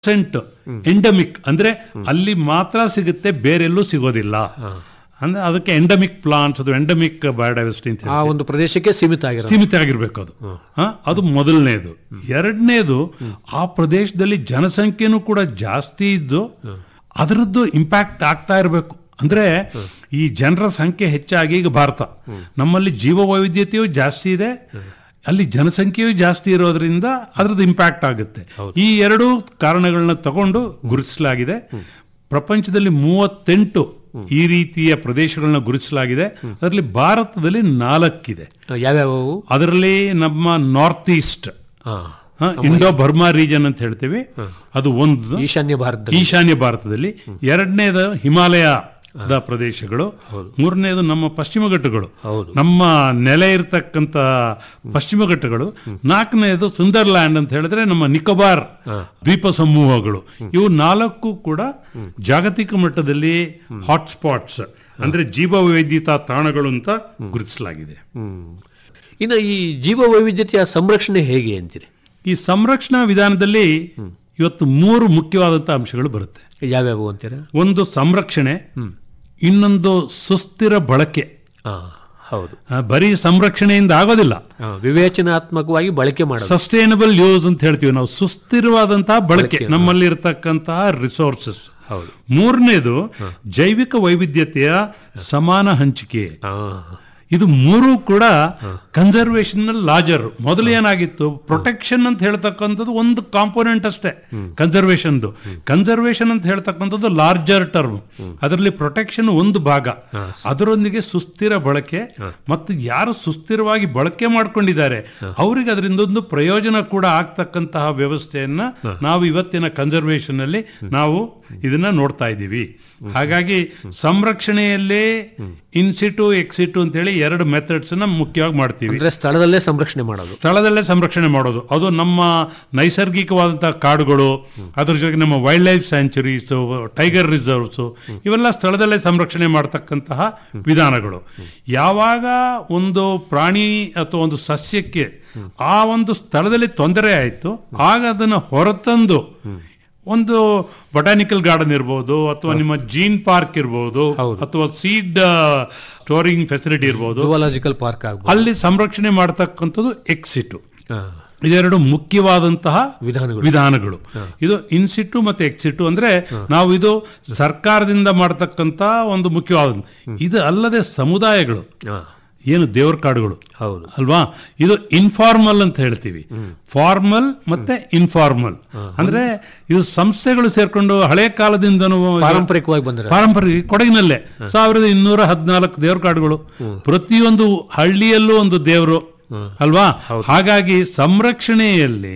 Percent endemic ಅಂದ್ರೆ ಅಲ್ಲಿ ಮಾತ್ರ ಸಿಗುತ್ತೆ ಬೇರೆಲ್ಲೂ ಸಿಗೋದಿಲ್ಲ ಅಂದ್ರೆ ಅದಕ್ಕೆ ಎಂಡಮಿಕ್ ಪ್ಲಾಂಟ್ಸ್ ಅದು ಎಂಡಮಿಕ್ ಬಯೋಡೈವರ್ಸಿಟಿ ಅಂತ ಆ ಒಂದು ಪ್ರದೇಶಕ್ಕೆ ಸೀಮಿತ ಆಗಿರೋ ಸೀಮಿತ ಆಗಿರ್ಬೇಕು ಅದು ಹ? ಅದು ಮೊದಲನೇದು ಎರಡನೇದು ಆ ಪ್ರದೇಶದಲ್ಲಿ ಜನಸಂಖ್ಯೆನೂ ಕೂಡ ಜಾಸ್ತಿ ಇದ್ದು ಅದರದ್ದು ಇಂಪ್ಯಾಕ್ಟ್ ಆಗ್ತಾ ಇರಬೇಕು ಅಂದ್ರೆ ಈ ಜನರ ಸಂಖ್ಯೆ ಹೆಚ್ಚಾಗಿ ಈಗ ಭಾರತ ನಮ್ಮಲ್ಲಿ ಜೀವ ವೈವಿಧ್ಯತೆಯೂ ಜಾಸ್ತಿ ಇದೆ ಅಲ್ಲಿ ಜನಸಂಖ್ಯೆಯೂ ಜಾಸ್ತಿ ಇರೋದ್ರಿಂದ ಅದರದ್ದು ಇಂಪ್ಯಾಕ್ಟ್ ಆಗುತ್ತೆ ಈ ಎರಡು ಕಾರಣಗಳನ್ನ ತಗೊಂಡು ಗುರುತಿಸಲಾಗಿದೆ ಪ್ರಪಂಚದಲ್ಲಿ ಮೂವತ್ತೆಂಟು ಈ ರೀತಿಯ ಪ್ರದೇಶಗಳನ್ನ ಗುರುತಿಸಲಾಗಿದೆ ಅದರಲ್ಲಿ ಭಾರತದಲ್ಲಿ ನಾಲ್ಕಿದೆ ಯಾವ್ಯಾವು ಅದರಲ್ಲಿ ನಮ್ಮ ನಾರ್ತ್ ಈಸ್ಟ್ ಹಾ ಇಂಡೋ ಬರ್ಮಾ ರೀಜನ್ ಅಂತ ಹೇಳ್ತೀವಿ ಅದು ಒಂದು ಈಶಾನ್ಯ ಭಾರತದಲ್ಲಿ ಈಶಾನ್ಯ ಭಾರತದಲ್ಲಿ ಎರಡನೇದು ಹಿಮಾಲಯದ ಪ್ರದೇಶಗಳು ಮೂರನೇದು ನಮ್ಮ ಪಶ್ಚಿಮ ಘಟ್ಟಗಳು ಹೌದು. ನಮ್ಮ ನೆಲೆ ಇರತಕ್ಕಂತ ಪಶ್ಚಿಮ ಘಟ್ಟಗಳು ನಾಲ್ಕನೇದು ಸುಂದರ್ಲ್ಯಾಂಡ್ ಅಂತ ಹೇಳಿದ್ರೆ ನಮ್ಮ ನಿಕೋಬಾರ್ ದ್ವೀಪ ಸಮೂಹಗಳು ಇವು ನಾಲ್ಕು ಕೂಡ ಜಾಗತಿಕ ಮಟ್ಟದಲ್ಲಿ ಹಾಟ್ಸ್ಪಾಟ್ಸ್ ಅಂದ್ರೆ ಜೀವ ವೈವಿಧ್ಯತಾ ತಾಣಗಳು ಅಂತ ಗುರುತಿಸಲಾಗಿದೆ ಹ್ಮ್ ಇನ್ನು ಈ ಜೀವ ವೈವಿಧ್ಯತೆಯ ಸಂರಕ್ಷಣೆ ಹೇಗೆ ಅಂತೀರಿ ಈ ಸಂರಕ್ಷಣಾ ವಿಧಾನದಲ್ಲಿ ಇವತ್ತು ಮೂರು ಮುಖ್ಯವಾದಂಥ ಅಂಶಗಳು ಬರುತ್ತೆ ಯಾವ್ಯಾವು ಅಂತೀರಾ ಒಂದು ಸಂರಕ್ಷಣೆ ಇನ್ನೊಂದು ಸುಸ್ಥಿರ ಬಳಕೆ ಹಾ ಹೌದು ಆ, ಬರೀ ಸಂರಕ್ಷಣೆಯಿಂದ ಆಗೋದಿಲ್ಲ ಆ, ವಿವೇಚನಾತ್ಮಕವಾಗಿ ಬಳಕೆ ಮಾಡೋದು ಸಸ್ಟೈನಬಲ್ ಯೂಸ್ ಅಂತ ಹೇಳ್ತೀವಿ ನಾವು ಸುಸ್ಥಿರವಾದಂತಹ ಬಳಕೆ ನಮ್ಮಲ್ಲಿ ಇರತಕ್ಕಂತಹ ರಿಸೋರ್ಸಸ್ ಹೌದು ಮೂರನೇದು ಜೈವಿಕ ವೈವಿಧ್ಯತೆಯ ಸಮಾನ ಹಂಚಿಕೆ ಆ, ಇದು ಮೂರು ಕೂಡ ಕನ್ಸರ್ವೇಷನ್ ಲಾಜರ್ ಮೊದಲು ಏನಾಗಿತ್ತು ಪ್ರೊಟೆಕ್ಷನ್ ಅಂತ ಹೇಳ್ತಕ್ಕಂಥದ್ದು ಒಂದು ಕಾಂಪೋನೆಂಟ್ ಅಷ್ಟೇ ಕನ್ಸರ್ವೇಷನ್ದು ಕನ್ಸರ್ವೇಷನ್ ಅಂತ ಹೇಳ್ತಕ್ಕಂಥದ್ದು ಲಾರ್ಜರ್ ಟರ್ಮ್ ಅದರಲ್ಲಿ ಪ್ರೊಟೆಕ್ಷನ್ ಒಂದು ಭಾಗ ಅದರೊಂದಿಗೆ ಸುಸ್ಥಿರ ಬಳಕೆ ಮತ್ತು ಯಾರು ಸುಸ್ಥಿರವಾಗಿ ಬಳಕೆ ಮಾಡ್ಕೊಂಡಿದ್ದಾರೆ ಅವರಿಗೆ ಅದರಿಂದ ಒಂದು ಪ್ರಯೋಜನ ಕೂಡ ಆಗ್ತಕ್ಕಂತಹ ವ್ಯವಸ್ಥೆಯನ್ನ ನಾವು ಇವತ್ತಿನ ಕನ್ಸರ್ವೇಷನ್ ಅಲ್ಲಿ ನಾವು ಇದನ್ನ ನೋಡ್ತಾ ಇದ್ದೀವಿ ಹಾಗಾಗಿ ಸಂರಕ್ಷಣೆಯಲ್ಲೇ ಇನ್ಸಿಟು ಎಕ್ಸಿಟು ಅಂತ ಹೇಳಿ ಎರಡು ಮೆಥಡ್ಸ್ ನ ಮುಖ್ಯವಾಗಿ ಮಾಡ್ತೀವಿ ಅಂದ್ರೆ ಸ್ಥಳದಲ್ಲೇ ಸಂರಕ್ಷಣೆ ಮಾಡೋದು ಸ್ಥಳದಲ್ಲೇ ಸಂರಕ್ಷಣೆ ಮಾಡೋದು ಅದು ನಮ್ಮ ನೈಸರ್ಗಿಕವಾದಂತಹ ಕಾಡುಗಳು ಅದ್ರ ಜೊತೆಗೆ ನಮ್ಮ wildlife sanctuaries tiger reserves ಇವೆಲ್ಲ ಸ್ಥಳದಲ್ಲೇ ಸಂರಕ್ಷಣೆ ಮಾಡತಕ್ಕಂತಹ ವಿಧಾನಗಳು ಯಾವಾಗ ಒಂದು ಪ್ರಾಣಿ ಅಥವಾ ಒಂದು ಸಸ್ಯಕ್ಕೆ ಆ ಒಂದು ಸ್ಥಳದಲ್ಲಿ ತೊಂದರೆ ಆಯಿತು ಆಗ ಅದನ್ನು ಹೊರತಂದು ಒಂದು ಬೊಟಾನಿಕಲ್ ಗಾರ್ಡನ್ ಇರ್ಬೋದು ಅಥವಾ ನಿಮ್ಮ ಜೀನ್ ಪಾರ್ಕ್ ಇರ್ಬೋದು ಅಥವಾ ಸೀಡ್ ಸ್ಟೋರಿಂಗ್ ಫೆಸಿಲಿಟಿ ಇರ್ಬೋದು ಜುವಾಲಜಿಕಲ್ ಪಾರ್ಕ್ ಆಗ್ಬೋದು ಅಲ್ಲಿ ಸಂರಕ್ಷಣೆ ಮಾಡತಕ್ಕಂಥದ್ದು ಎಕ್ಸಿಟು ಆ, ಇದೆರಡು ಮುಖ್ಯವಾದಂತಹ ವಿಧಾನಗಳು ವಿಧಾನಗಳು ಇದು ಇನ್ಸಿಟು ಮತ್ತೆ ಎಕ್ಸಿಟು ಅಂದ್ರೆ ನಾವು ಇದು ಸರ್ಕಾರದಿಂದ ಮಾಡತಕ್ಕಂತ ಒಂದು ಮುಖ್ಯವಾದ ಇದು ಅಲ್ಲದೆ ಸಮುದಾಯಗಳು ಆ, ಏನು ದೇವರ ಕಾಡುಗಳು ಹೌದು ಅಲ್ವಾ ಇದು ಇನ್ಫಾರ್ಮಲ್ ಅಂತ ಹೇಳ್ತೀವಿ ಫಾರ್ಮಲ್ ಮತ್ತೆ ಇನ್ಫಾರ್ಮಲ್ ಅಂದ್ರೆ ಇದು ಸಂಸ್ಥೆಗಳು ಸೇರ್ಕೊಂಡು ಹಳೆ ಕಾಲದಿಂದನೂ ಪಾರಂಪರಿಕವಾಗಿ ಬಂದಿರ ಪಾರಂಪರಿಕ ಕೊಡಗಿನಲ್ಲೇ ಸಾವಿರದ ಇನ್ನೂರ ಹದಿನಾಲ್ಕು ದೇವ್ರ ಕಾಡುಗಳು ಪ್ರತಿಯೊಂದು ಹಳ್ಳಿಯಲ್ಲೂ ಒಂದು ದೇವರು ಅಲ್ವಾ ಹಾಗಾಗಿ ಸಂರಕ್ಷಣೆಯಲ್ಲಿ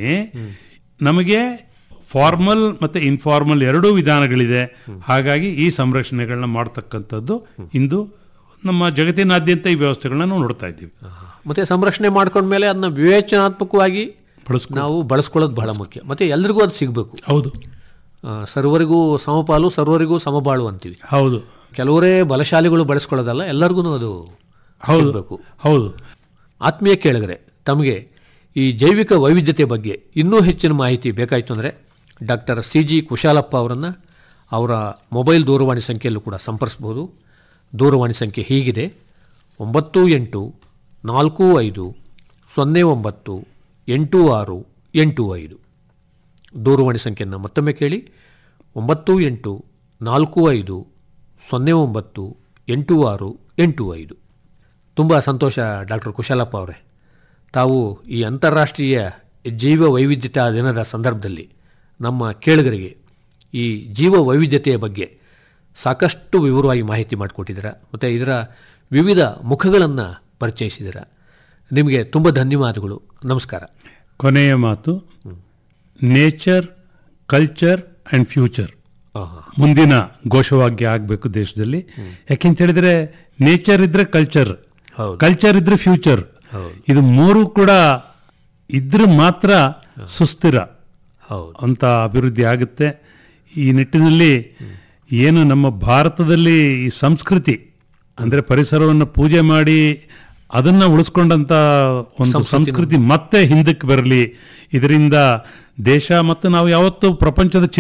ನಮಗೆ ಫಾರ್ಮಲ್ ಮತ್ತೆ ಇನ್ಫಾರ್ಮಲ್ ಎರಡೂ ವಿಧಾನಗಳಿದೆ ಹಾಗಾಗಿ ಈ ಸಂರಕ್ಷಣೆಗಳನ್ನ ಮಾಡ್ತಕ್ಕಂಥದ್ದು ಇಂದು ನಮ್ಮ ಜಗತ್ತಿನಾದ್ಯಂತ ಈ ವ್ಯವಸ್ಥೆಗಳನ್ನ ನಾವು ನೋಡ್ತಾ ಇದ್ದೀವಿ ಮತ್ತೆ ಸಂರಕ್ಷಣೆ ಮಾಡ್ಕೊಂಡ್ಮೇಲೆ ಅದನ್ನ ವಿವೇಚನಾತ್ಮಕವಾಗಿ ಬಳಸ್ಕೊ ನಾವು ಬಳಸ್ಕೊಳ್ಳೋದು ಬಹಳ ಮುಖ್ಯ ಮತ್ತೆ ಎಲ್ರಿಗೂ ಅದು ಸಿಗಬೇಕು ಹೌದು ಸರ್ವರಿಗೂ ಸಮಪಾಲು ಸರ್ವರಿಗೂ ಸಮಬಾಳು ಅಂತೀವಿ ಹೌದು ಕೆಲವರೇ ಬಲಶಾಲಿಗಳು ಬಳಸ್ಕೊಳ್ಳೋದಲ್ಲ ಎಲ್ಲರಿಗೂ ಅದು ಹೌದು ಸಿಗ್ಬೇಕು ಹೌದು ಆತ್ಮೀಯ ಕೇಳಿದ್ರೆ ತಮಗೆ ಈ ಜೈವಿಕ ವೈವಿಧ್ಯತೆ ಬಗ್ಗೆ ಇನ್ನೂ ಹೆಚ್ಚಿನ ಮಾಹಿತಿ ಬೇಕಾಯಿತು ಅಂದರೆ ಡಾಕ್ಟರ್ ಸಿ ಜಿ ಕುಶಾಲಪ್ಪ ಅವರನ್ನು ಅವರ ಮೊಬೈಲ್ ದೂರವಾಣಿ ಸಂಖ್ಯೆಯಲ್ಲೂ ಕೂಡ ಸಂಪರ್ಸ್ಬೋದು ದೂರವಾಣಿ ಸಂಖ್ಯೆ ಹೀಗಿದೆ ಒಂಬತ್ತು ಎಂಟು ನಾಲ್ಕು ಐದು ಸೊನ್ನೆ ಒಂಬತ್ತು ಎಂಟು ಆರು ಎಂಟು ಐದು ದೂರವಾಣಿ ಸಂಖ್ಯೆಯನ್ನು ಮತ್ತೊಮ್ಮೆ ಕೇಳಿ ಒಂಬತ್ತು ಎಂಟು ನಾಲ್ಕು ಐದು ಸೊನ್ನೆ ಒಂಬತ್ತು ಎಂಟು ಆರು ಎಂಟು ಐದು ತುಂಬ ಸಂತೋಷ ಡಾಕ್ಟರ್ ಕುಶಾಲಪ್ಪ ಅವರೇ ತಾವು ಈ ಅಂತಾರಾಷ್ಟ್ರೀಯ ಜೀವ ವೈವಿಧ್ಯತಾ ದಿನದ ಸಂದರ್ಭದಲ್ಲಿ ನಮ್ಮ ಕೇಳುಗರಿಗೆ ಈ ಜೀವ ವೈವಿಧ್ಯತೆಯ ಬಗ್ಗೆ ಸಾಕಷ್ಟು ವಿವರವಾಗಿ ಮಾಹಿತಿ ಮಾಡಿಕೊಟ್ಟಿದ್ದೀರಾ ಮತ್ತು ಇದರ ವಿವಿಧ ಮುಖಗಳನ್ನು ಪರಿಚಯಿಸಿದ್ದೀರಾ ನಿಮಗೆ ತುಂಬ ಧನ್ಯವಾದಗಳು ನಮಸ್ಕಾರ ಕೊನೆಯ ಮಾತು ನೇಚರ್ ಕಲ್ಚರ್ ಅಂಡ್ ಫ್ಯೂಚರ್ ಆಹಾ. ಮುಂದಿನ ಘೋಷವಾಕ್ಯ ಆಗಬೇಕು ದೇಶದಲ್ಲಿ ಯಾಕೆಂತ ಹೇಳಿದ್ರೆ ನೇಚರ್ ಇದ್ರೆ ಕಲ್ಚರ್ ಹೌದು. ಕಲ್ಚರ್ ಇದ್ರೆ ಫ್ಯೂಚರ್ ಹೌದು. ಇದು ಮೂರು ಕೂಡ ಇದ್ರೆ ಮಾತ್ರ ಸುಸ್ಥಿರ ಹೌದು ಅಂತ ಅಭಿವೃದ್ಧಿ ಆಗುತ್ತೆ ಈ ನಿಟ್ಟಿನಲ್ಲಿ ಏನು ನಮ್ಮ ಭಾರತದಲ್ಲಿ ಈ ಸಂಸ್ಕೃತಿ ಅಂದ್ರೆ ಪರಿಸರವನ್ನು ಪೂಜೆ ಮಾಡಿ ಅದನ್ನ ಉಳಿಸ್ಕೊಂಡಂತ ಒಂದು ಸಂಸ್ಕೃತಿ ಮತ್ತೆ ಹಿಂದಕ್ಕೆ ಬರಲಿ ಇದರಿಂದ ದೇಶ ಮತ್ತು ನಾವು ಯಾವತ್ತೂ ಪ್ರಪಂಚದ